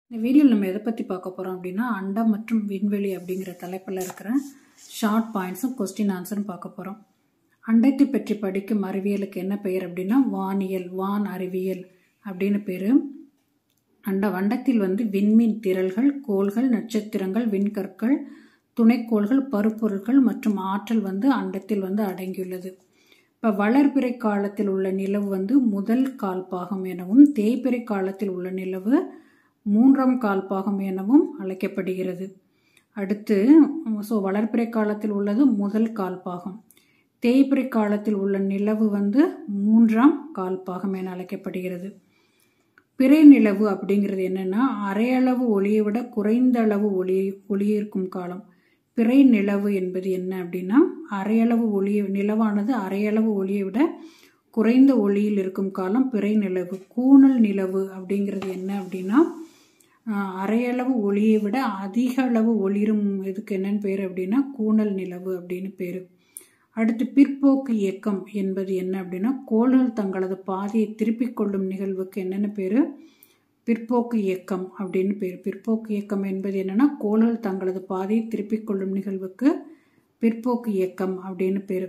இந்த வீடியோவில் நம்ம எதை பற்றி பார்க்க போகிறோம் அப்படின்னா அண்டம் மற்றும் விண்வெளி அப்படிங்கிற தலைப்பில் இருக்கிற ஷார்ட் பாயிண்ட்ஸும் கொஸ்டின் ஆன்சரும் பார்க்க போகிறோம் அண்டத்தை பற்றி படிக்கும் அறிவியலுக்கு என்ன பெயர் அப்படின்னா வானியல் வான் அறிவியல் அப்படின்னு பேர் அண்ட அண்டத்தில் வந்து விண்மீன் திரள்கள் கோள்கள் நட்சத்திரங்கள் விண்கற்கள் துணைக்கோள்கள் பருப்பொருட்கள் மற்றும் ஆற்றல் வந்து அண்டத்தில் வந்து அடங்கியுள்ளது இப்போ வளர்பிறை காலத்தில் உள்ள நிலவு வந்து முதல் கால்பாகம் எனவும் தேய்பிறை காலத்தில் உள்ள நிலவு மூன்றாம் கால்பாகம் எனவும் அழைக்கப்படுகிறது அடுத்து ஸோ வளர்பிறை காலத்தில் உள்ளது முதல் கால்பாகம் தேய்பிறை காலத்தில் உள்ள நிலவு வந்து மூன்றாம் கால்பாகம் என அழைக்கப்படுகிறது பிறை நிலவு அப்படிங்கிறது என்னென்னா அரையளவு ஒளியை விட குறைந்த அளவு ஒளி ஒளி இருக்கும் காலம் பிறை நிலவு என்பது என்ன அப்படின்னா அரையளவு ஒளியை நிலவானது அரையளவு ஒளியை விட குறைந்த ஒளியில் இருக்கும் காலம் பிறை நிலவு கூணல் நிலவு அப்படிங்கிறது என்ன அப்படின்னா அரையளவு ஒளியை விட அதிக அளவு ஒளிரும் இதுக்கு என்னன்னு பேர் அப்படின்னா கூணல் நிலவு அப்படின்னு பேர் அடுத்து பிற்போக்கு இயக்கம் என்பது என்ன அப்படின்னா கோள்கள் தங்களது பாதையை திருப்பிக் கொள்ளும் நிகழ்வுக்கு என்னென்ன பேர் பிற்போக்கு இயக்கம் அப்படின்னு பேர் பிற்போக்கு இயக்கம் என்பது என்னென்னா கோள்கள் தங்களது பாதையை திருப்பிக் கொள்ளும் நிகழ்வுக்கு பிற்போக்கு இயக்கம் அப்படின்னு பேர்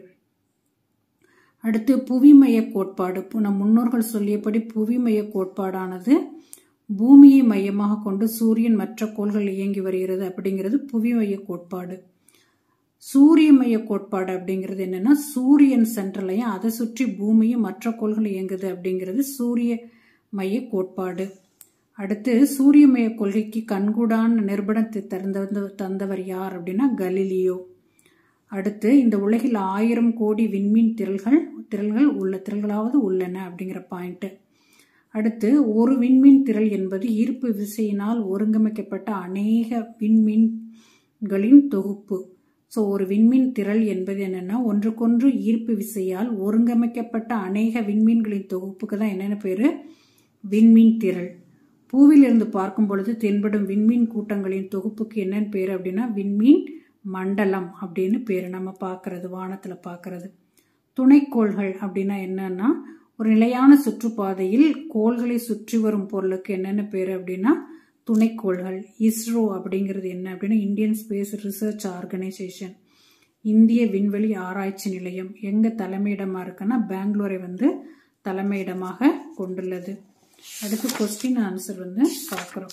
அடுத்து புவிமய கோட்பாடு நம் முன்னோர்கள் சொல்லியபடி புவிமய கோட்பாடானது பூமியை மையமாக கொண்டு சூரியன் மற்ற கோள்கள் இயங்கி வருகிறது அப்படிங்கிறது புவிமய கோட்பாடு சூரிய மைய கோட்பாடு அப்படிங்கிறது என்னன்னா சூரியன் சென்ட்ரலையும் அதை சுற்றி பூமியும் மற்ற கோள்கள் இயங்குது அப்படிங்கிறது சூரிய மைய கோட்பாடு அடுத்து சூரிய மைய கொள்கைக்கு கண்கூடான நிர்பணத்தை திறந்த தந்தவர் யார் அப்படின்னா கலிலியோ அடுத்து இந்த உலகில் ஆயிரம் கோடி விண்மீன் திரள்கள் திரள்கள் உள்ள திரள்களாவது உள்ளன அப்படிங்கிற பாயிண்ட்டு அடுத்து ஒரு விண்மீன் திரள் என்பது ஈர்ப்பு விசையினால் ஒருங்கமைக்கப்பட்ட அநேக விண்மீன்களின் தொகுப்பு ஸோ ஒரு விண்மீன் திரள் என்பது என்னென்னா ஒன்றுக்கொன்று ஈர்ப்பு விசையால் ஒருங்கமைக்கப்பட்ட அநேக விண்மீன்களின் தொகுப்புக்கு தான் என்னென்ன பேர் விண்மீன் திரள் பூவிலிருந்து பார்க்கும் பொழுது தென்படும் விண்மீன் கூட்டங்களின் தொகுப்புக்கு என்னென்னு பேர் அப்படின்னா விண்மீன் மண்டலம் அப்படின்னு பேர் நம்ம பார்க்கறது வானத்தில் பார்க்கறது துணைக்கோள்கள் அப்படின்னா என்னன்னா ஒரு நிலையான சுற்றுப்பாதையில் கோள்களை சுற்றி வரும் பொருளுக்கு என்னென்ன பேர் அப்படின்னா துணைக்கோள்கள் இஸ்ரோ அப்படிங்கிறது என்ன அப்படின்னா இந்தியன் ஸ்பேஸ் ரிசர்ச் ஆர்கனைசேஷன் இந்திய விண்வெளி ஆராய்ச்சி நிலையம் எங்கே தலைமையிடமாக இருக்குன்னா பெங்களூரை வந்து தலைமையிடமாக கொண்டுள்ளது அடுத்து கொஸ்டின் ஆன்சர் வந்து பார்க்குறோம்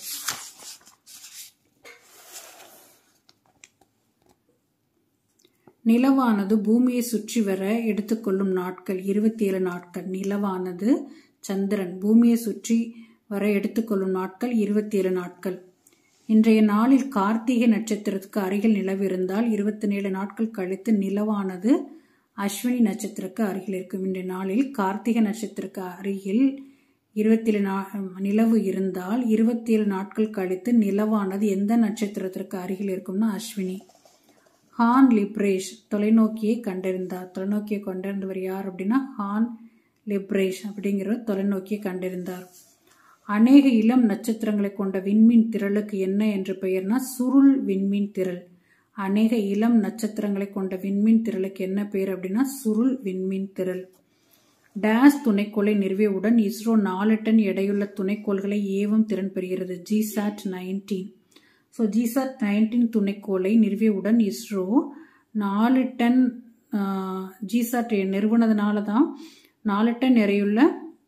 நிலவானது பூமியை சுற்றி வர எடுத்துக்கொள்ளும் நாட்கள் இருபத்தி ஏழு நாட்கள் நிலவானது சந்திரன் பூமியை சுற்றி வர எடுத்துக்கொள்ளும் நாட்கள் இருபத்தி ஏழு நாட்கள் இன்றைய நாளில் கார்த்திகை நட்சத்திரத்துக்கு அருகில் நிலவு இருந்தால் இருபத்தி ஏழு நாட்கள் கழித்து நிலவானது அஸ்வினி நட்சத்திரக்கு அருகில் இருக்கும் இன்றைய நாளில் கார்த்திகை நட்சத்திரக்கு அருகில் இருபத்தி ஏழு நா நிலவு இருந்தால் இருபத்தி ஏழு நாட்கள் கழித்து நிலவானது எந்த நட்சத்திரத்திற்கு அருகில் இருக்கும்னா அஸ்வினி ஹான் லிப்ரேஷ் தொலைநோக்கியை கண்டறிந்தார் தொலைநோக்கியை கண்டறிந்தவர் யார் அப்படின்னா ஹான் லிப்ரேஷ் அப்படிங்கிற தொலைநோக்கியை கண்டறிந்தார் அநேக இளம் நட்சத்திரங்களை கொண்ட விண்மீன் திரளுக்கு என்ன என்று பெயர்னா சுருள் விண்மீன் திரள் அநேக இளம் நட்சத்திரங்களை கொண்ட விண்மீன் திரளுக்கு என்ன பெயர் அப்படின்னா சுருள் விண்மீன் திரள் டேஸ் துணைக்கோளை நிறுவியவுடன் இஸ்ரோ நாலு டன் எடையுள்ள துணைக்கோள்களை ஏவும் திறன் பெறுகிறது GSAT nineteen so GSAT nineteen துணைக்கோளை நிறுவியவுடன் இஸ்ரோ நாலு டன் ஜிசாட் நிறுவனதுனால தான் நாலு டன் நிறையுள்ள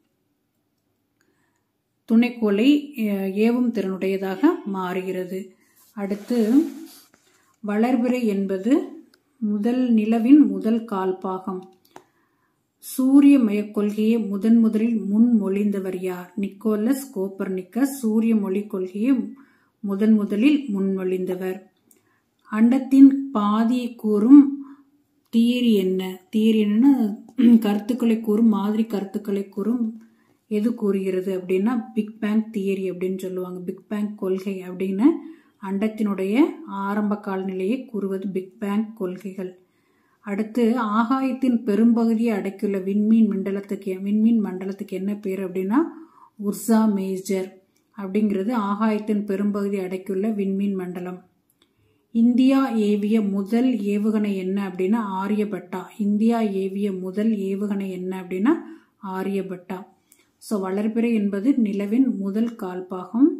துணைக்கோளை ஏவும் திறனுடையதாக மாறுகிறது அடுத்து வளர்பிறை என்பது முதல் நிலவின் முதல் கால்பாகம் சூரிய மைய கொள்கையை முதன் முதலில் முன்மொழிந்தவர் யார் நிக்கோலஸ் கோப்பர்னிக்கஸ் சூரிய மொழி கொள்கையை முதன் முதலில் முன்மொழிந்தவர் அண்டத்தின் பாதியை கூறும் தியரி என்ன தியரி என்னன்னா கருத்துக்களை கூறும் மாதிரி கருத்துக்களை கூறும் எது கூறுகிறது அப்படின்னா பிக் பேங் தியரி அப்படின்னு சொல்லுவாங்க பிக் பேங் கொள்கை அப்படின்னு அண்டத்தினுடைய ஆரம்ப கால நிலையை கூறுவது பிக் பேங் கொள்கைகள் அடுத்து ஆகாயத்தின் பெரும்பகுதியை அடக்கியுள்ள விண்மீன் மண்டலத்துக்கு விண்மீன் மண்டலத்துக்கு என்ன பேர் அப்படின்னா உர்சா மேஜர் அப்படிங்கிறது ஆகாயத்தின் பெரும்பகுதி அடக்கியுள்ள விண்மீன் மண்டலம் இந்தியா ஏவிய முதல் ஏவுகணை என்ன அப்படின்னா ஆரியபட்டா இந்தியா ஏவிய முதல் ஏவுகணை என்ன அப்படின்னா ஆரியபட்டா ஸோ வளர்பிறை என்பது நிலவின் முதல் கால்பாகம்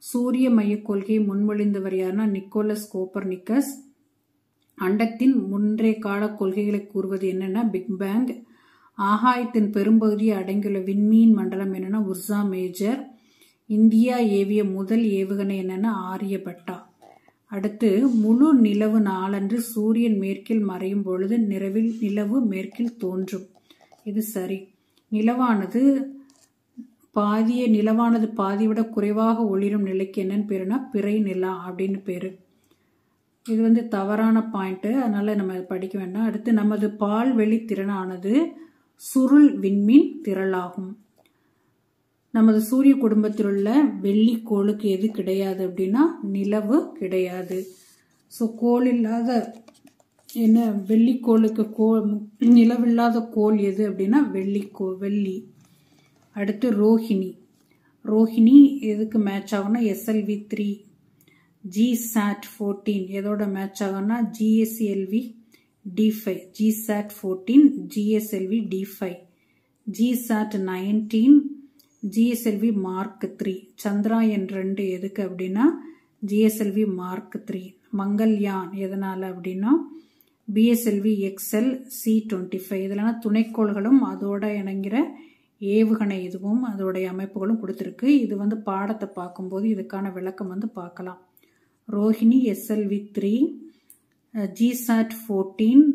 சூரிய மைய கொள்கையை முன்மொழிந்தவர் யாருன்னா நிக்கோலஸ் கோப்பர்னிக்கஸ் அண்டத்தின் முன்றைய கால கொள்கைகளை கூறுவது என்னன்னா பிக் பேங் ஆகாயத்தின் பெரும்பகுதியை அடங்கியுள்ள விண்மீன் மண்டலம் என்னன்னா உர்சா மேஜர் இந்தியா ஏவிய முதல் ஏவுகணை என்னன்னா ஆரியபட்டா அடுத்து முழு நிலவு நாளன்று சூரியன் மேற்கில் மறையும் பொழுது நிலவில் நிலவு மேற்கில் தோன்றும் இது சரி நிலவானது பாதிய நிலவானது பாதியை விட குறைவாக ஒளிரும் நிலைக்கு என்னன்னு பேருனா பிறை நிலா அப்படின்னு பேரு இது வந்து தவறான பாயிண்ட் அதனால நம்ம படிக்க வேண்டாம் அடுத்து நமது பால்வெளி திறனானது சுருள் விண்மீன் திரளாகும் நமது சூரிய குடும்பத்தில் உள்ள வெள்ளிக்கோளுக்கு எது கிடையாது அப்படின்னா நிலவு கிடையாது ஸோ கோள் இல்லாத என்ன வெள்ளிக்கோளுக்கு கோ நிலவில்லாத கோள் எது அப்படின்னா வெள்ளிக்கோ வெள்ளி அடுத்து ரோஹிணி ரோஹிணி எதுக்கு மேட்ச் ஆகும்னா SLV three GSAT fourteen எதோட மேட்ச் ஆகும்னா GSLV D five GSAT fourteen GSLV D five GSAT nineteen GSLV Mark three Chandrayaan ரெண்டு எதுக்கு அப்படின்னா ஜிஎஸ்எல்வி மார்க் த்ரீ மங்கள்யான் எதனால் அப்படின்னா PSLV XL C twenty five இதெல்லாம் துணைக்கோள்களும் அதோட இணங்கிற ஏவுகணை இதுவும் அதோடைய அமைப்புகளும் கொடுத்துருக்கு இது வந்து பாடத்தை பார்க்கும்போது இதுக்கான விளக்கம் வந்து பார்க்கலாம் Rohini SLV three GSAT fourteen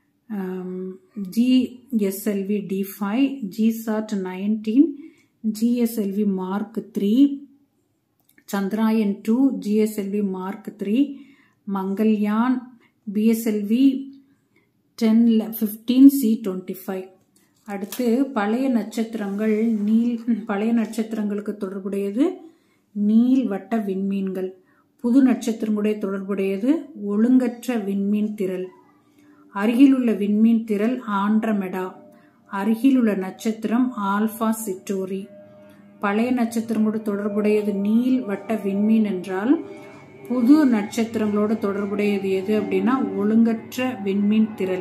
GSLV D five GSAT nineteen GSLV Mark three Chandrayaan two GSLV Mark three Mangalyaan PSLV ten fifteen C twenty five அடுத்து பழைய நட்சத்திரங்கள் நீல் பழைய நட்சத்திரங்களுக்கு தொடர்புடையது நீள் வட்ட விண்மீன்கள் புது நட்சத்திரங்களுடைய தொடர்புடையது ஒழுங்கற்ற விண்மீன் திரள் அருகிலுள்ள விண்மீன் திரள் ஆண்ட்ரமெடா அருகிலுள்ள நட்சத்திரம் ஆல்பா சிட்டோரி பழைய நட்சத்திரங்களோடு தொடர்புடையது நீள் வட்ட விண்மீன் என்றால் புது நட்சத்திரங்களோடு தொடர்புடையது எது அப்படின்னா ஒழுங்கற்ற விண்மீன் திரள்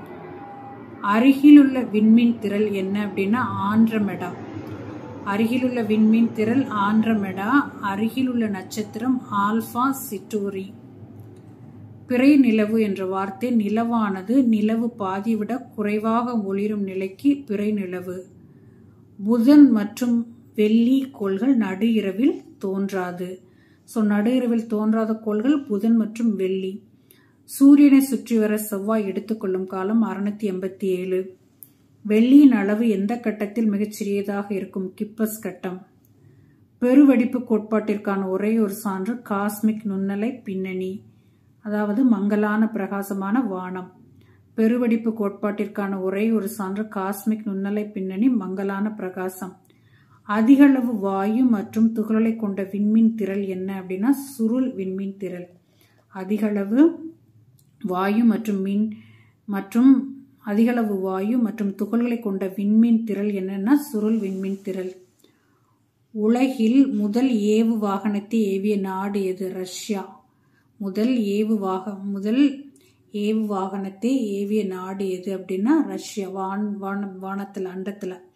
அருகிலுள்ள விண்மீன் திரள் என்ன அப்படின்னா ஆண்ட்ரமெடா அருகிலுள்ள விண்மீன் திரள் ஆண்ட்ரமெடா அருகிலுள்ள நட்சத்திரம் ஆல்பா சிட்டோரி பிறை நிலவு என்ற வார்த்தை நிலவானது நிலவு பாதி விட குறைவாக ஒளிரும் நிலைக்கு பிறை நிலவு புதன் மற்றும் வெள்ளி கோள்கள் நடு இரவில் தோன்றாது ஸோ நடு இரவில் தோன்றாத கோள்கள் புதன் மற்றும் வெள்ளி சூரியனை சுற்றி வர செவ்வாய் எடுத்துக்கொள்ளும் காலம் அறுநூத்தி எண்பத்தி ஏழு வெள்ளியின் அளவு எந்த கட்டத்தில் மிகச்சிறியதாக இருக்கும் கிப்பஸ் கட்டம் பெருவெடிப்பு கோட்பாட்டிற்கான ஒரே ஒரு சான்று காஸ்மிக் நுண்ணலை பின்னணி அதாவது மங்கலான பிரகாசமான வானம் பெருவெடிப்பு கோட்பாட்டிற்கான ஒரே ஒரு சான்று காஸ்மிக் நுண்ணலை பின்னணி மங்கலான பிரகாசம் அதிகளவு வாயு மற்றும் துகளை கொண்ட விண்மீன் திரள் என்ன அப்படின்னா சுருள் விண்மீன் திரள் அதிகளவு வாயு மற்றும் மின் மற்றும் அதிகளவு வாயு மற்றும் துகள்களை கொண்ட விண்மீன் திரள் என்னன்னா சுருள் விண்மீன் திரள் உலகில் முதல் ஏவு வாகனத்தை ஏவிய நாடு எது ரஷ்யா முதல் ஏவு வாக முதல் ஏவு வாகனத்தை ஏவிய நாடு எது அப்படின்னா ரஷ்யா வான் வான வானத்தில் அண்டத்தில்